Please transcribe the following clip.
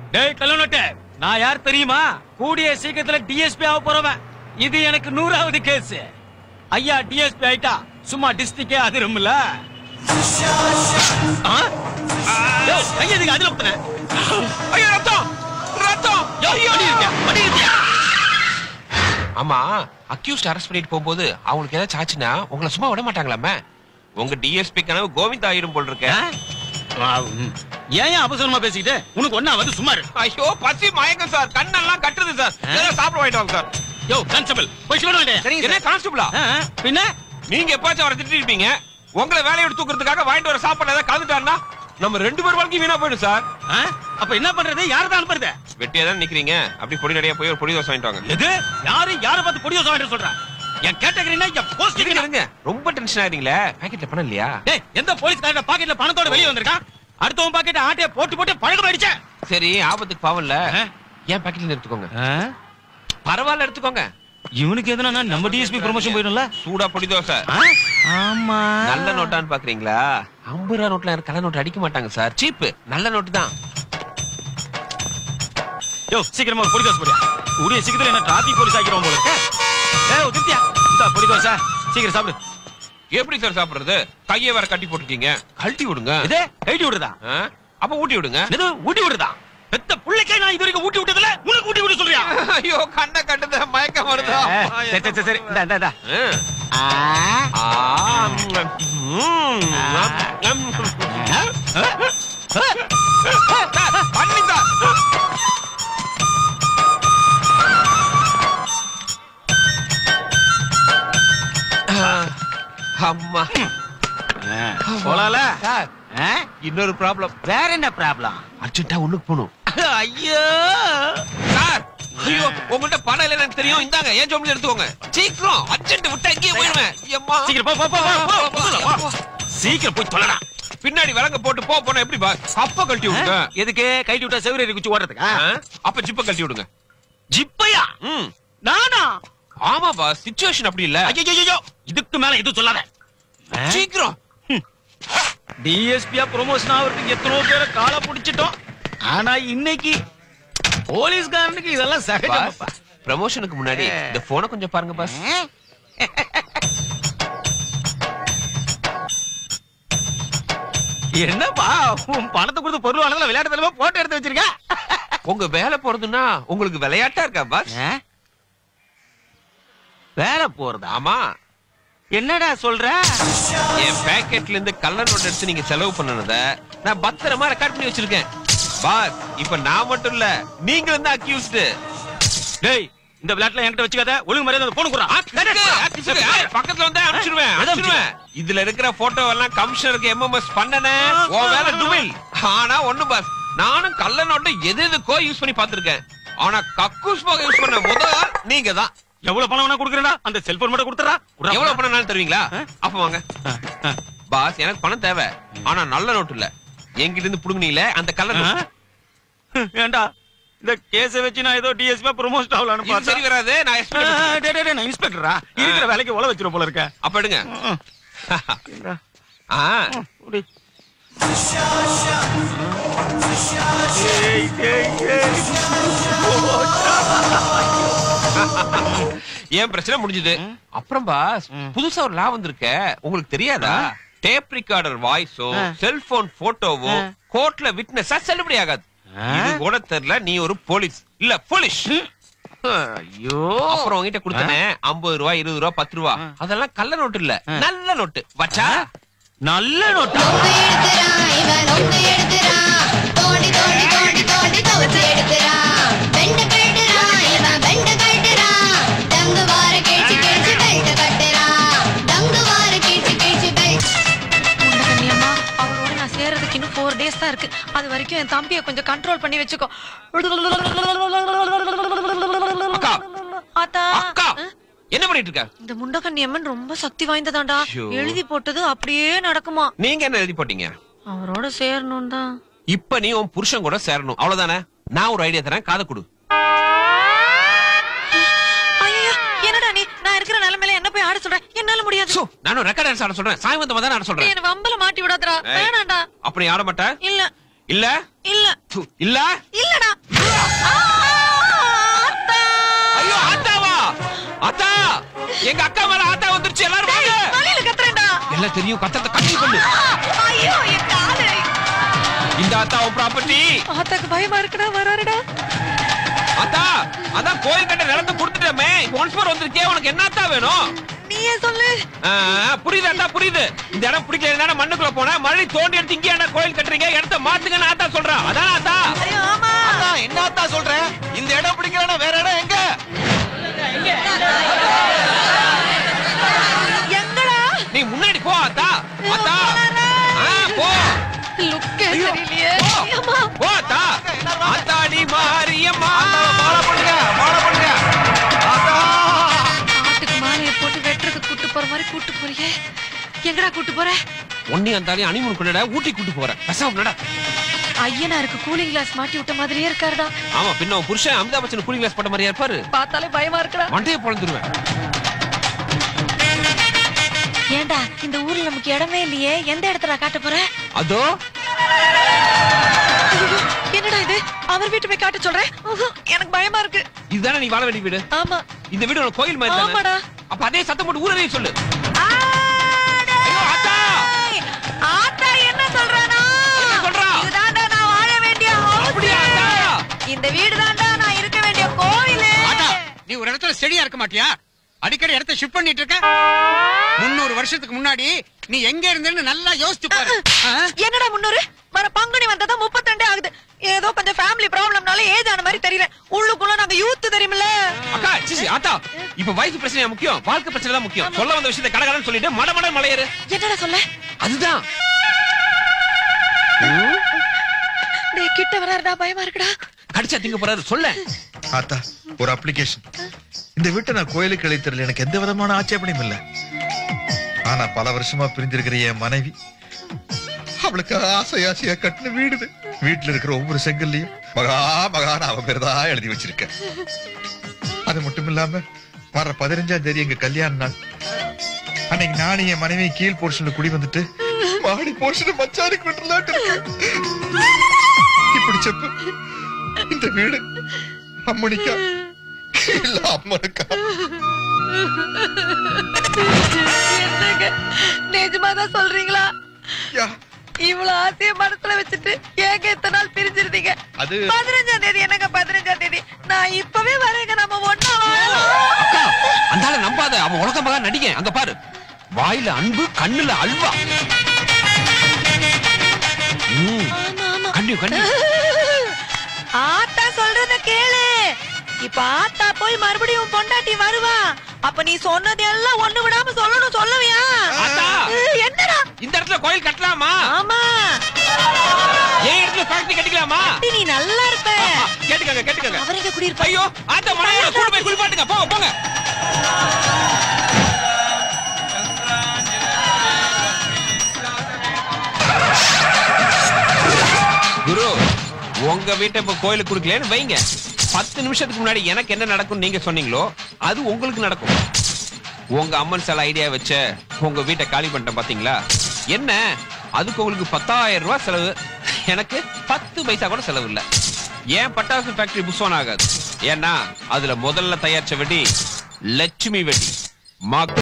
டேய் கல்லூனட்ட நான் யார் தெரியுமா கூடிய சீக்கிரத்துல டிஎஸ்பி ஆக போறவன் இது எனக்கு நூறாவது கேஸ் ஐயா டிஎஸ்பி ஆயிட்டா சும்மா டிஸ்ட்ரிக்டே அதிரும்ல ஆ? யோவ், கையை எதுக்கு அதுல குத்துன? ஐயோ ரத்தம் ரத்தம் யோவ், வண்டி இருக்கியா? வண்டி இருக்கியா? ஆமா அக்யூஸ்ட் அரெஸ்ட் பண்ணிட்டு போகும்போது அவங்களுக்கு ஏதாச்சும் ஆச்சுன்னா உங்களை சும்மா விட மாட்டாங்களாமே உங்க டிஎஸ்பி கனவு கோவிந்த் ஆயிரும் போல் இருக்க ஆ? ஆ, ம். ஏன் ஏன் அவசரமா பேசிக்கிட்டு உனக்கு ஒண்ணா வந்து சும்மா இரு. ஐயோ பசி மயக்கம் சார் கண்ணெல்லாம் கட்டுது சார் ஏதோ சாப்பிட வாங்கிட்டு வாங்க சார் யோ கான்ஸ்டபிள் போய் சொல்ல வேண்டிய என்ன கான்ஸ்டபிளா பின்ன நீங்க எப்பயாச்சும் அவரை திட்டிட்டு இருப்பீங்க உங்களை வேலையை விட்டு தூக்குறதுக்காக வாங்கிட்டு வர சாப்பாடு ஏதாவது கலந்துட்டாருன்னா நம்ம ரெண்டு பேர் வாழ்க்கை வீணா போயிடும் சார் ஆ? அப்ப என்ன பண்றது யாரை தான் அனுப்புறது வெட்டியா தான் நிக்கிறீங்க அப்படி பொடி நடையா போய் ஒரு பொடி தோசை வாங்கிட்டு வாங்க எது யாரு யார பார்த்து பொடி யோசனை வாங்கிட்டு சொல்றா என் கேட்டகரினா என் போஸ்ட் இருங்க இருங்க ரொம்ப டென்ஷன் ஆறீங்களே பாக்கெட்ல பணம் இல்லையா டேய் எந்த போலீஸ்காரட பாக்கெட்ல பணத்தோட வெளிய வந்திருக்கான் அடுத்தவன் பாக்கெட் ஆட்டைய போட்டு போட்டு பழக்கம் ஆயிடுச்சே சரி ஆபத்துக்கு பாவம்ல ஆ? ஏன் பாக்கெட்ல எடுத்துக்கோங்க பரவாயில்ல எடுத்துக்கோங்க இவனுக்கு எதுனா நம்ம டிஎஸ்பி ப்ரொமோஷன் போயிடும்ல சூடா பொடி தோசை ஆமா நல்ல நோட்டான்னு பாக்குறீங்களா ஐம்பது ரூபா நோட்ல யாரும் கள்ள நோட்டு அடிக்க மாட்டாங்க சார் சீப் நல்ல நோட்டு தான் யோ சீக்கிரமா ஒரு பொடி தோசை போடியா உடைய சீக்கிரத்துல என்ன டிராபிக் போலீஸ் ஆக்கிடுவோம் போல இருக்க ஏய் திருப்தியா இந்த பொடி தோசை சீக்கிரம் சாப்பிடு எப்படி சார் சாப்பிடுறது கையை வேற கட்டி போட்டுருக்கீங்க கழட்டி விடுங்க இதே கைட்டி விடுறதா ஆ? அப்ப ஊட்டி விடுங்க இது ஊட்டி விடுறதா பெத்த புள்ளைக்கே நான் இது வரைக்கும் ஊட்டி விட்டதுல உனக்கு ஊட்டி விட சொல்றியா ஐயோ கண்ண கட்டுத மயக்கம் வருதா சரி சரி சரி இந்த இந்த இந்த ஆ. ஆ, ம், ம், ம். சார், பண்ணி சார். ஆ, அம்மா போலால சார் இன்னொரு ப்ராப்ளம் வேற என்ன ப்ராப்ளம் அர்ஜென்ட்டா ஒண்ணுக்கு போகணும் ஐயோ சார் ஐயோ உங்கள்ட்ட பணம் இல்லைன்னு எனக்கு தெரியும் இந்தாங்க ஏன் ஜோம்ல எடுத்துக்கோங்க சீக்கிரம் அர்ஜென்ட் விட்டு அங்கேயே போயிடுவேன் எம்மா சீக்கிரம் போ போ போ போ, போ போ, போ. சீக்கிரம் போய் தொலைடா பின்னாடி விலங்க போட்டு போ போனா எப்படி பா அப்ப கழட்டி விடுங்க எதுக்கு கைட்டி விட்டா செவிரேறி குச்சி ஓடுறதுக்கா ஆ? அப்ப ஜிப்ப கழட்டி விடுங்க ஜிப்பையா ம் நானா ஆமா பா சிச்சுவேஷன் அப்படி இல்ல ஐயோ இதுக்கு மேல இது சொல்லாத சீக்கிரம் டிஎஸ்பியா ப்ரொமோஷன் ஆகிறதுக்கு எத்தனோ பேரை காலை பிடிச்சிட்டோம் ஆனா இன்னைக்கு போலீஸ்காரனுக்கு இதெல்லாம் பாஸ் சகஜமாப்பா ப்ரமோஷனுக்கு முன்னாடி இந்த போனை கொஞ்சம் பாருங்க பாஸ் என்னப்பா உன் பணத்தை கொடுத்து பொருள் வாங்கினதுல விளையாட்டு தலைமா போட்டோ எடுத்து வச்சிருக்க உங்க வேலை போறதுன்னா உங்களுக்கு விளையாட்டா இருக்கா பாஸ் ஆ? வேலை போறதா ஆமா என்னடா சொல்ற என் பேக்கெட்ல இருந்து கள்ள நோட் எடுத்து நீங்க செலவு பண்ணனத நான் பத்திரமா ரெக்கார்ட் பண்ணி வச்சிருக்கேன் பாஸ் இப்ப நான் மட்டும் இல்ல நீங்களும் தான் அக்யூஸ்டு டேய் இந்த விளையாட்டுல என்கிட்ட வச்சுக்காத ஒழுங்கு மரியாதை போன் குடுறா பக்கத்துல வந்து அனுப்பிச்சிடுவேன் அனுப்பிச்சிடுவேன் இதுல இருக்கிற போட்டோ எல்லாம் கமிஷனருக்கு எம்எம்எஸ் பண்ணனே உன் வேலை டுமில் ஆனா ஒண்ணு பாஸ் நானும் கள்ள நோட்டை எது எதுக்கோ யூஸ் பண்ணி பார்த்திருக்கேன் ஆனா கக்கூஸ் போக யூஸ் பண்ண முதல் ஆள் நீங்க தான் எவ்வளவு பணம் வேணா கொடுக்குறேன்டா அந்த செல்போன் மட்டும் கொடுத்துறா எவ்வளவு பணம் நாள் தருவீங்களா அப்ப வாங்க பாஸ் எனக்கு பணம் தேவை ஆனா நல்ல நோட்டு இல்ல என்கிட்ட இருந்து புடுங்குனீங்களே அந்த கள்ள நோட்டு ஏண்டா இந்த கேஸ வச்சு நான் ஏதோ டிஎஸ்பி ப்ரொமோஷன் ஆகலாம்னு இது பார்த்தா சரி வராது நான் ஆ, எக்ஸ்பெக்ட் டேய், டேய், டேய், நான் இன்ஸ்பெக்டரா இருக்கிற வேலைக்கு உழ வச்சிரும் போல இருக்க அப்ப எடுங்க ஆ குடி. ஏய், ஏய், ஏய். ஏன் பிரச்சனை முடிஞ்சது அப்புறம் பாஸ் புதுசா ஒரு லா வந்திருக்க உங்களுக்கு தெரியாதா டேப் ரிகார்டர் வாய்ஸும் செல்போன் போட்டோவும் கோர்ட்ல விட்னஸா செல்லுபடி ஆகாது இது கூட தெரியல நீ ஒரு போலீஸ் இல்ல போலீஸ் ஐயோ அப்புறம் உங்ககிட்ட கொடுத்தனே ஐம்பது ரூபா இருபது ரூபா பத்து ரூபா அதெல்லாம் கள்ள நோட்டு இல்ல நல்ல நோட்டு வச்சா நல்ல நோட்டா நொங்கு எடுத்துறான் இவன் நொங்கு எடுத்துறான் தோண்டி தோண்டி தோண்டி தோண்டி துவச்சி எடுத்துறான் பெண்டு கட்டுறான் இவன் பெண்டு கட்டுறான் டங்கு வார கிழிச்சு கிழிச்சு பெல்ட் கட்டுறான் டங்கு வார கிழிச்சு கிழிச்சு பெல்ட் கண்ணியம்மா அவரோட நான் சேர்றதுக்கு இன்னும் ஃபோர் டேஸ் தான் இருக்கு அது வரைக்கும் என் தம்பியை கொஞ்சம் கண்ட்ரோல் பண்ணி வச்சுக்கோ அக்கா. ஆத்தா அக்கா ஆ? என்ன பண்ணிட்டு இருக்க இந்த முண்டகண்ணியம்மன் ரொம்ப சக்தி வாய்ந்ததாண்டா ஐயோ. எழுதி போட்டது அப்படியே நடக்குமா நீங்க என்ன எழுதி போட்டீங்க அவரோட சேரணும் தான் இப்ப நீ உன் புருஷன் கூட சேரணும் அவ்வளவுதானே நான் ஒரு ஐடியா தரேன் காதை கொடு ஐயோ என்னடா நீ நான் இருக்கிற நிலைமையில என்ன போய் ஆட சொல்றேன் என்னால முடியாது சோ, நானும் ரெக்கார்ட் டான்ஸ் ஆட சொல்றேன் சாய் வந்த மாதிரி ஆட நீ சொல்றேன் என்ன வம்பல மாட்டி விடாதடா ஏய். வேணாண்டா அப்படி ஆட மாட்டேன் இல்ல இல்ல இல்ல து, இல்ல இல்லடா எங்க அக்கா மேல ஆத்தா வந்துருச்சு எல்லாரும் வாங்க வழியில கத்துறேன்டா எல்லாம் தெரியும் கத்தத்தை கட்டி பண்ணு ஐயோ என் காலு இந்த ஆத்தா உன் ப்ராப்பர்ட்டி ஆத்தாக்கு பயமா இருக்குடா வராருடா ஆத்தா அதான் கோயில் கட்ட நிலத்தை கொடுத்துட்டோமே ஒன்ஸ் மோர் வந்திருக்கே உனக்கு என்ன ஆத்தா வேணும் நீயே சொல்லு ஆ, புரியுது அத்தா புரியுது இந்த இடம் பிடிக்கல மண்ணுக்குள்ள போனா மழை தோண்டி எடுத்து இங்கே என்ன கோயில் கட்டுறீங்க இடத்த மாத்துங்கன்னு ஆத்தா சொல்றான் அதான் ஆத்தா ஐயோ ஆமா அத்தா என்னத்தா சொல்றேன் இந்த இடம் பிடிக்கலன்னா வேற இடம் எங்க எங்கடா நீ முன்னாடி போ ஆத்தா ஆத்தா ஆ, போ லுக்கே ஐயோ, சரியில்லையே போ. அம்மா போ ஆத்தா ஆத்தாடி மாரியம்மா மாலை பண்ணுங்க மாலை பண்ணுங்க அத்தா ஆட்டுக்கு மாலையை போட்டு வெட்டுறதுக்கு கூட்டு போற மாதிரி கூட்டு போறியே எங்கடா கூட்டு போற ஒன்னி அந்தாலையும் அனிமன் கொண்டாட ஊட்டி கூட்டு போறேன் பேசாம நட ஐயனாருக்கு கூலிங் கிளாஸ் மாட்டி விட்ட மாதிரியே இருக்காருடா ஆமா பின்ன உன் புருஷன் அமிதாப் பச்சன் கூலிங் கிளாஸ் போட்ட மாதிரியா இருப்பாரு பார்த்தாலே பயமா இருக்குடா மண்டையை பொழந்துருவேன் ஏன்டா இந்த ஊர்ல நமக்கு இடமே இல்லையே எந்த இடத்துல காட்ட போற அதோ ஐயோ, என்னடா இது அவர் வீட்டு போய் காட்ட சொல்றேன் உஹு, எனக்கு பயமா இருக்கு இதுதானே நீ வாழ வேண்டிய வீடு ஆமா இந்த வீடு ஒரு கோயில் மாதிரி தானே ஆமாடா அப்ப அதே சத்தம் போட்டு ஊரே சொல்லு ஆடா! ஐயோ, ஆத்தா! ஆத்தா என்ன சொல்றானா என்ன சொல்றா? இதுதான்டா நான் வாழ வேண்டிய house. அப்படியா, ஆத்தா? இந்த வீடு தான்டா நான் இருக்க வேண்டிய கோயிலு ஆட்டா நீ ஒரு இடத்துல ஸ்டெடியா இருக்க மாட்டியா அடிக்கடி இடத்த ஷிஃப்ட் பண்ணிட்டு இருக்க முன்னூறு வருஷத்துக்கு முன்னாடி நீ எங்க இருந்தேன்னு நல்லா யோசிச்சு பாரு ஆ? என்னடா முன்னூறு வர பங்குனி வந்ததா முப்பத்தெண்டே ஆகுது ஏதோ கொஞ்சம் ஃபேமிலி ப்ராப்ளம்னால ஏஜ் ஆன மாதிரி தெரியல உள்ளுக்குள்ள நாங்க யூத் தெரியுமில்ல அக்கா சிசி ஆத்தா இப்ப வயசு பிரச்சனை முக்கியம் வாழ்க்கை பிரச்சனை தான் முக்கியம் சொல்ல வந்த விஷயத்தை கடகடன்னு சொல்லிட்டு மட மட மலையேறு என்னடா சொல்ல அதுதான் டேய் கிட்ட வராருடா பயமா இருக்குடா கடிச்சா திங்க போறாரு சொல்ல ஆத்தா ஒரு அப்ளிகேஷன் இந்த வீட்டை நான் கோயிலுக்கு அழைத்தரில் எனக்கு எந்த விதமான ஆட்சேபனையும் இல்ல ஆனா பல வருஷமா பிரிஞ்சிருக்கிற என் மனைவி அவளுக்கு ஆசை ஆசையா கட்டின வீடு இது. வீட்டுல இருக்கிற ஒவ்வொரு செங்கல்லையும் மகா மகான அவ பேர் தான் எழுதி வச்சிருக்கேன் அது மட்டும் இல்லாம வர பதினஞ்சாம் தேதி எங்க கல்யாண நாள் அன்னைக்கு நானும் என் மனைவி கீழ் போர்ஷன்ல குடி வந்துட்டு மாடி போர்ஷன் மச்சானுக்கு விட்டுலாட்டு இருக்கேன் இப்படி செப்பு இந்த வீடு அம்மனிக்கா இல்ல அம்மனுக்கா என்னங்க நிஜமாதான் சொல்றீங்களா யா, இவ்வளவு ஆசைய மனசுல வச்சுட்டு ஏங்க இத்தனை நாள் பிரிஞ்சிருந்தீங்க அது பதினஞ்சாம் தேதி என்னங்க பதினஞ்சாம் தேதி நான் இப்பவே வரேங்க நம்ம ஒண்ணா வாழலாம் அக்கா அந்த ஆளை நம்பாத அவன் உலக மகா நடிகை அங்க பாரு வாயில அன்பு கண்ணுல அல்வா ம், ஆமா ஆமா கண்டிப்பா கண்டிப்பா ஆத்தா சொல்றத கேளு இப்ப ஆத்தா போய் மறுபடியும் உன் பொண்டாட்டி வருவா அப்ப நீ சொன்னது எல்லாம் ஒண்ணு விடாம சொல்லணும் சொல்லுவியா ஆத்தா! அஹ், என்னடா இந்த இடத்துல கோயில் கட்டலாமா ஆமா ஏன் இடத்துல ஃபேக்டரி கட்டிக்கலாமா அப்படி நீ நல்லா இருப்ப கேட்டுக்கங்க கேட்டுக்கங்க அவர் எங்க குடியிருப்பா ஐயோ ஆத்த மனையோட கூட போய் குளிப்பாட்டுங்க போங்க போங்க குரு உங்க வீட்டை இப்ப கோயிலுக்கு கொடுக்கலன்னு வைங்க பத்து நிமிஷத்துக்கு முன்னாடி எனக்கு என்ன நடக்கும் நீங்க சொன்னீங்களோ அது உங்களுக்கு நடக்கும் உங்க அம்மன் சில ஐடியா வச்ச உங்க வீட்டை காலி பண்ணிட்டேன் பாத்தீங்களா என்ன அதுக்கு உங்களுக்கு பத்தாயிரம் ரூபாய் செலவு எனக்கு பத்து பைசா கூட செலவு இல்ல ஏன் பட்டாசு ஃபேக்டரி புஷ் ஆன் ஆகாது ஏன்னா அதுல முதல்ல தயாரிச்ச வெடி லட்சுமி வெடி மக்க